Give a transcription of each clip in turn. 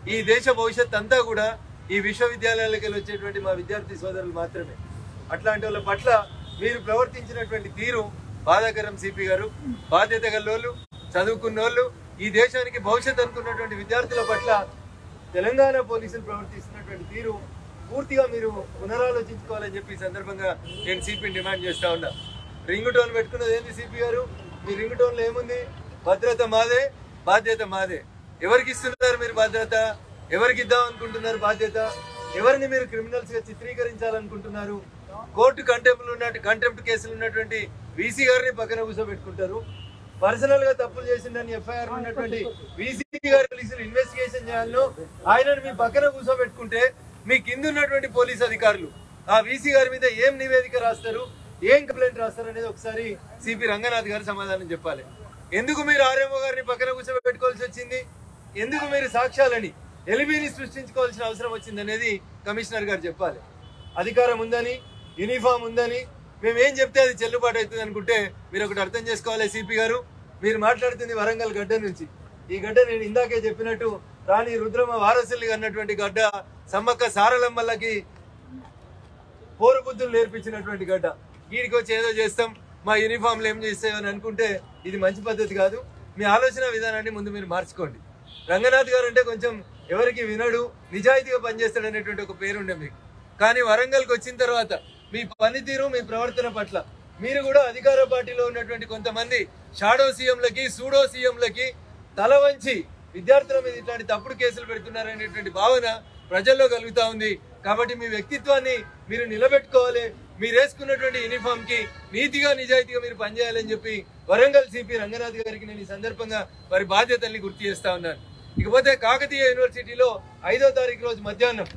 ఈ దేశ భవిష్యత్ అంతా కూడా ఈ విశ్వవిద్యాలయాలకు వెళ్ళి వచ్చేటువంటి మా విద్యార్థి సోదరులు మాత్రమే అట్లాంటి వాళ్ళ పట్ల మీరు ప్రవర్తించినటువంటి తీరు బాధాకరం సిపి గారు బాధ్యత గల్లోళ్ళు చదువుకున్నోళ్ళు ఈ దేశానికి భవిష్యత్ అనుకున్నటువంటి విద్యార్థుల పట్ల తెలంగాణ పోలీసులు ప్రవర్తిస్తున్నటువంటి తీరు పూర్తిగా మీరు పునరాలోచించుకోవాలని చెప్పి ఈ సందర్భంగా నేను సిపిని డిమాండ్ చేస్తా ఉన్నా రింగ్ టోన్ పెట్టుకున్నది ఏంది సిపి గారు మీ రింగ్ టోన్ లో ఏముంది భద్రత మాదే బాధ్యత మాదే ఎవరికి ఇస్తున్నారు మీరు భద్రత ఎవరికి ఇద్దాం అనుకుంటున్నారు బాధ్యత ఎవరిని మీరు క్రిమినల్స్ గా చిత్రీకరించాలనుకుంటున్నారు కోర్టు కంటెంప్ట్ ఉన్నట్టు కంటెంప్ట్ కేసులు ఉన్నటువంటి వీసీ గారిని పక్కన కూర్చోబెట్టుకుంటారు పర్సనల్ గా తప్పులు చేసిందని ఎఫ్ఐఆర్ ఉన్నటువంటి వీసీ గారి పోలీసులు ఇన్వెస్టిగేషన్ చేయాలను ఆయనను మీ పక్కన కూర్చోబెట్టుకుంటే మీ కింద ఉన్నటువంటి పోలీస్ అధికారులు ఆ వీసీ గారి మీద ఏం నివేదిక రాస్తారు ఏం కంప్లైంట్ రాస్తారు అనేది ఒకసారి సిపి రంగనాథ్ గారు సమాధానం చెప్పాలి ఎందుకు మీరు ఆర్ఎంఓ గారిని పక్కన కూర్చోబెట్టుకోవాల్సి వచ్చింది ఎందుకు మీరు సాక్ష్యాలని ఎలిబిని సృష్టించుకోవాల్సిన అవసరం వచ్చింది అనేది కమిషనర్ గారు చెప్పాలి అధికారం ఉందని యూనిఫామ్ ఉందని మేము ఏం చెప్తే అది చెల్లుబాటు అవుతుంది అనుకుంటే మీరు ఒకటి అర్థం చేసుకోవాలి సిపి గారు మీరు మాట్లాడుతుంది వరంగల్ గడ్డ నుంచి ఈ గడ్డ నేను ఇందాకే చెప్పినట్టు రాణి రుద్రమ వారసుల్ని అన్నటువంటి గడ్డ సమ్మక్క సారలమ్మలకి పోరు బుద్ధులు నేర్పించినటువంటి గడ్డ వీడికి వచ్చి ఏదో చేస్తాం మా యూనిఫామ్లు ఏం చేస్తామని అనుకుంటే ఇది మంచి పద్ధతి కాదు మీ ఆలోచన విధానాన్ని ముందు మీరు మార్చుకోండి రంగనాథ్ గారు అంటే కొంచెం ఎవరికి వినడు నిజాయితీగా పనిచేస్తాడు అనేటువంటి ఒక పేరుండే మీకు కానీ వరంగల్కి వచ్చిన తర్వాత మీ పనితీరు మీ ప్రవర్తన పట్ల మీరు కూడా అధికార పార్టీలో ఉన్నటువంటి కొంతమంది షాడో సీఎంలకి సూడో సీఎంలకి తల వంచి విద్యార్థుల మీద ఇట్లాంటి తప్పుడు కేసులు పెడుతున్నారనేటువంటి భావన ప్రజల్లో కలుగుతా ఉంది కాబట్టి మీ వ్యక్తిత్వాన్ని మీరు నిలబెట్టుకోవాలి మీరు వేసుకున్నటువంటి యూనిఫామ్ కి నీతిగా నిజాయితీగా మీరు పనిచేయాలని చెప్పి వరంగల్ సిపి రంగనాథ్ గారికి నేను ఈ సందర్భంగా వారి బాధ్యతల్ని గుర్తు చేస్తా ఉన్నాను ఇకపోతే కాకతీయ యూనివర్సిటీలో ఐదో తారీఖు రోజు మధ్యాహ్నం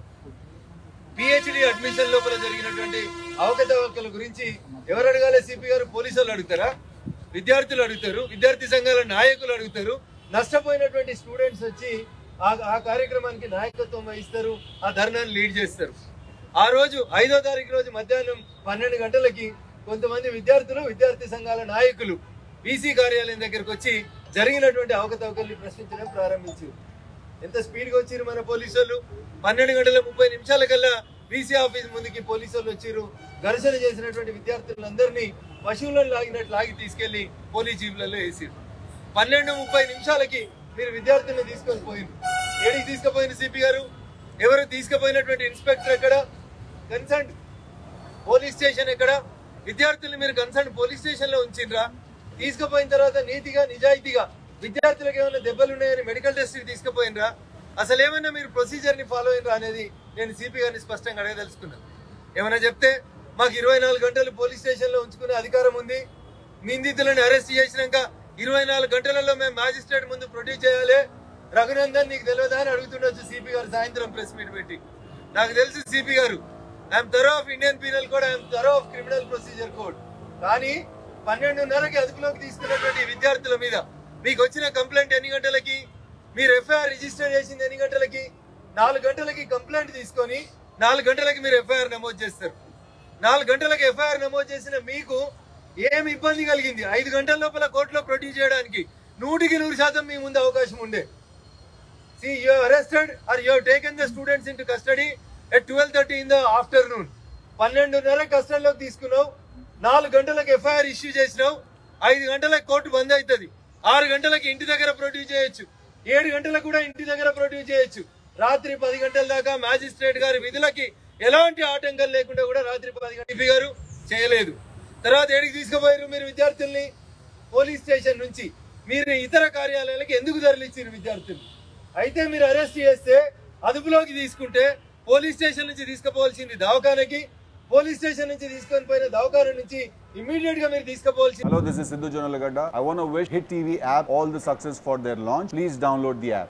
పిహెచ్డి అడ్మిషన్ లోపల జరిగినటువంటి అవకతవకల గురించి ఎవరు అడగాలి సిపి గారు పోలీసులు అడుగుతారా విద్యార్థులు అడుగుతారు విద్యార్థి సంఘాల నాయకులు అడుగుతారు నష్టపోయినటువంటి స్టూడెంట్స్ వచ్చి ఆ ఆ కార్యక్రమానికి నాయకత్వం వహిస్తారు ఆ ధర్నాన్ని లీడ్ చేస్తారు ఆ రోజు ఐదో తారీఖు రోజు మధ్యాహ్నం పన్నెండు గంటలకి కొంతమంది విద్యార్థులు విద్యార్థి సంఘాల నాయకులు బీసీ కార్యాలయం దగ్గరకు వచ్చి జరిగినటువంటి అవకతవకల్ని ప్రశ్నించడం ప్రారంభించారు ఎంత స్పీడ్ గా వచ్చిరు మన పోలీసు వాళ్ళు పన్నెండు గంటల ముప్పై నిమిషాల కల్లా బీసీ ఆఫీస్ ముందుకి పోలీసు వాళ్ళు వచ్చిరు ఘర్షణ చేసినటువంటి విద్యార్థులందరినీ పశువులను లాగినట్టు లాగి తీసుకెళ్లి పోలీస్ జీపులలో వేసిరు పన్నెండు ముప్పై నిమిషాలకి మీరు విద్యార్థులను తీసుకొని పోయిరు ఏడికి తీసుకుపోయిన సిపి గారు ఎవరు తీసుకుపోయినటువంటి ఇన్స్పెక్టర్ ఎక్కడ కన్సర్న్ పోలీస్ స్టేషన్ ఎక్కడ విద్యార్థుల్ని మీరు కన్సర్న్ పోలీస్ స్టేషన్ లో ఉంచిండ్రా తీసుకుపోయిన తర్వాత నీతిగా నిజాయితీగా విద్యార్థులకు ఏమైనా దెబ్బలు ఉన్నాయని మెడికల్ టెస్ట్ తీసుకుపోయినరా అసలు ఏమైనా మీరు ప్రొసీజర్ ని ఫాలో అయినరా అనేది నేను సిపి గారిని స్పష్టంగా అడగదలుచుకున్నాను ఏమైనా చెప్తే మాకు ఇరవై నాలుగు గంటలు పోలీస్ స్టేషన్ లో ఉంచుకునే అధికారం ఉంది నిందితులను అరెస్ట్ చేసినాక ఇరవై నాలుగు గంటలలో మేము మ్యాజిస్ట్రేట్ ముందు ప్రొడ్యూస్ చేయాలి రఘునందన్ నీకు తెలియదా అని అడుగుతుండొచ్చు సిపి గారు సాయంత్రం ప్రెస్ మీట్ పెట్టి నాకు తెలుసు సిపి గారు I'm thorough of Indian penal code I'm thorough of criminal procedure code కానీ పన్నెండున్నరకి అదుపులోకి తీసుకున్నటువంటి విద్యార్థుల మీద మీకు వచ్చిన కంప్లైంట్ ఎన్ని గంటలకి మీరు ఎఫ్ఐఆర్ రిజిస్టర్ చేసింది ఎన్ని గంటలకి నాలుగు గంటలకి కంప్లైంట్ తీసుకొని నాలుగు గంటలకి మీరు ఎఫ్ఐఆర్ నమోదు చేస్తారు నాలుగు గంటలకు ఎఫ్ఐఆర్ నమోదు చేసిన మీకు ఏం ఇబ్బంది కలిగింది ఐదు గంటల లోపల కోర్టులో ప్రొడ్యూస్ చేయడానికి నూటికి నూరు శాతం మీ ముందు అవకాశం ఉండే See, you are arrested or you have taken the students into custody at 12.30 in the afternoon. పన్నెండున్నర కస్టడీలోకి తీసుకున్నావు నాలుగు గంటలకు ఎఫ్ఐఆర్ ఇష్యూ చేసినావు ఐదు గంటలకు కోర్టు బంద్ అవుతుంది ఆరు గంటలకు ఇంటి దగ్గర ప్రొడ్యూస్ చేయొచ్చు ఏడు గంటలకు కూడా ఇంటి దగ్గర ప్రొడ్యూస్ చేయొచ్చు రాత్రి పది గంటల దాకా మ్యాజిస్ట్రేట్ గారి విధులకి ఎలాంటి ఆటంకం లేకుండా కూడా రాత్రి పది గంటల గారు చేయలేదు తర్వాత ఏడికి తీసుకుపోయారు మీరు విద్యార్థుల్ని పోలీస్ స్టేషన్ నుంచి మీరు ఇతర కార్యాలయాలకు ఎందుకు తరలిచ్చారు విద్యార్థులు అయితే మీరు అరెస్ట్ చేస్తే అదుపులోకి తీసుకుంటే పోలీస్ స్టేషన్ నుంచి తీసుకుపోవాల్సింది దవాఖానకి పోలీస్ స్టేషన్ నుంచి తీసుకొని పోయిన దవాఖాన నుంచి ఇమ్మీడియట్ గా మీరు తీసుకుపోవాల్సింది Hello, this is Sidhu Jonalagada. I want to wish Hit TV app all the success for their launch. Please download the app.